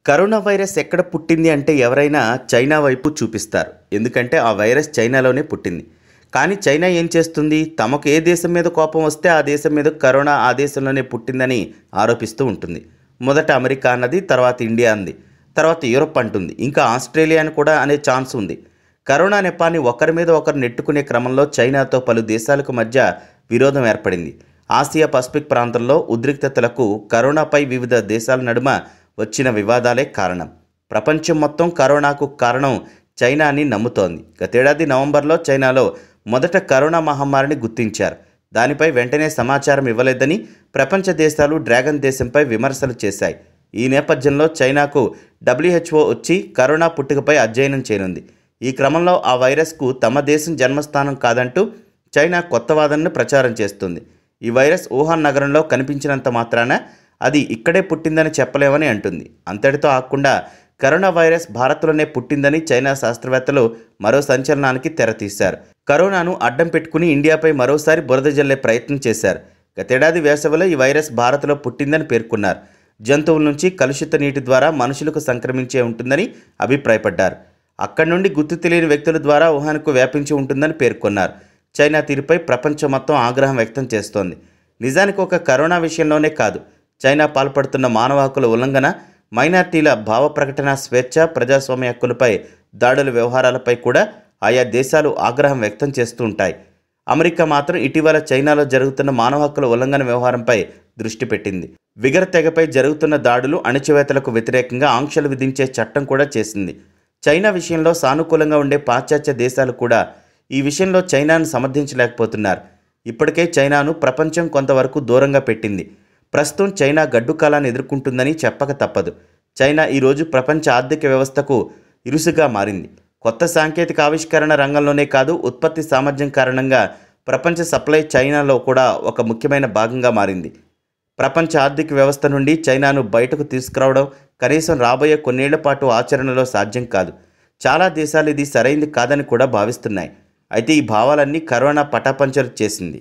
corona virus ఎక్కడ పుట్టింది అంటే ఎవరైనా చైనా వైపు చూపిస్తారు ఎందుకంటే ఆ వైరస్ చైనాలోనే పుట్టింది కానీ చైనా ఏం చేస్తుంది తమకు ఏ దేశం మీద కోపం వస్తే ఆ దేశం మీద కరోనా ఆ దేశంలోనే పుట్టిందని ఆరోపిస్తూ ఉంటుంది మొదట అమెరికా అన్నది తర్వాత ఇండియా అంది తర్వాత యూరప్ అంటుంది ఇంకా ఆస్ట్రేలియా అని కూడా అనే ఛాన్స్ ఉంది కరోనా నెపాన్ని ఒకరి మీద ఒకరు నెట్టుకునే క్రమంలో చైనాతో పలు దేశాలకు మధ్య విరోధం ఏర్పడింది ఆసియా పసిఫిక్ ప్రాంతంలో ఉద్రిక్తతలకు కరోనాపై వివిధ దేశాల నడుమ వచ్చిన వివాదాలే కారణం ప్రపంచం మొత్తం కరోనాకు కారణం చైనా అని నమ్ముతోంది గతేడాది నవంబర్లో చైనాలో మొదట కరోనా మహమ్మారిని గుర్తించారు దానిపై వెంటనే సమాచారం ఇవ్వలేదని ప్రపంచ దేశాలు డ్రాగన్ దేశంపై విమర్శలు చేశాయి ఈ నేపథ్యంలో చైనాకు డబ్ల్యూహెచ్ఓ వచ్చి కరోనా పుట్టుకపై అధ్యయనం చేయనుంది ఈ క్రమంలో ఆ వైరస్కు తమ దేశం జన్మస్థానం కాదంటూ చైనా కొత్త వాదనను ప్రచారం చేస్తుంది ఈ వైరస్ వుహాన్ నగరంలో కనిపించినంత మాత్రాన అది ఇక్కడే పుట్టిందని చెప్పలేమని అంటుంది అంతటితో ఆకుండా కరోనా వైరస్ భారత్లోనే పుట్టిందని చైనా శాస్త్రవేత్తలు మరో సంచలనానికి తెరతీశారు కరోనాను అడ్డం పెట్టుకుని ఇండియాపై మరోసారి బురద జల్లే ప్రయత్నం చేశారు గతేడాది వేసవిలో ఈ వైరస్ భారత్లో పుట్టిందని పేర్కొన్నారు జంతువుల నుంచి కలుషిత నీటి ద్వారా మనుషులకు సంక్రమించే ఉంటుందని అభిప్రాయపడ్డారు అక్కడి నుండి గుర్తు తెలియని వ్యక్తుల ద్వారా వుహాన్కు వ్యాపించి ఉంటుందని పేర్కొన్నారు చైనా తీరుపై ప్రపంచం మొత్తం ఆగ్రహం వ్యక్తం చేస్తోంది నిజానికి ఒక కరోనా విషయంలోనే కాదు చైనా పాల్పడుతున్న మానవ హక్కుల ఉల్లంఘన మైనార్టీల భావ ప్రకటన స్వేచ్ఛ ప్రజాస్వామ్య హక్కులపై దాడుల వ్యవహారాలపై కూడా ఆయా దేశాలు ఆగ్రహం వ్యక్తం చేస్తూ ఉంటాయి అమెరికా మాత్రం ఇటీవల చైనాలో జరుగుతున్న మానవ హక్కుల ఉల్లంఘన వ్యవహారంపై దృష్టి పెట్టింది విగర తెగపై జరుగుతున్న దాడులు అణచివేతలకు వ్యతిరేకంగా ఆంక్షలు విధించే చట్టం కూడా చేసింది చైనా విషయంలో సానుకూలంగా ఉండే పాశ్చాత్య దేశాలు కూడా ఈ విషయంలో చైనాను సమర్థించలేకపోతున్నారు ఇప్పటికే చైనాను ప్రపంచం కొంతవరకు దూరంగా పెట్టింది ప్రస్తుతం చైనా గడ్డు కాలాన్ని ఎదుర్కొంటుందని చెప్పక తప్పదు చైనా ఈరోజు ప్రపంచ ఆర్థిక వ్యవస్థకు ఇరుసుగా మారింది కొత్త సాంకేతిక ఆవిష్కరణ రంగంలోనే కాదు ఉత్పత్తి సామర్థ్యం కారణంగా ప్రపంచ సప్లై చైనాలో కూడా ఒక ముఖ్యమైన భాగంగా మారింది ప్రపంచ ఆర్థిక వ్యవస్థ నుండి చైనాను బయటకు తీసుకురావడం కనీసం రాబోయే కొన్నేళ్ల పాటు ఆచరణలో సాధ్యం కాదు చాలా దేశాలు ఇది సరైంది కాదని కూడా భావిస్తున్నాయి అయితే ఈ భావాలన్నీ కరోనా పటాపంచలు చేసింది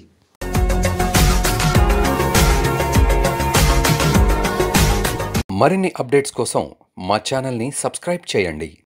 మరిన్ని అప్డేట్స్ కోసం మా ఛానల్ని సబ్స్క్రైబ్ చేయండి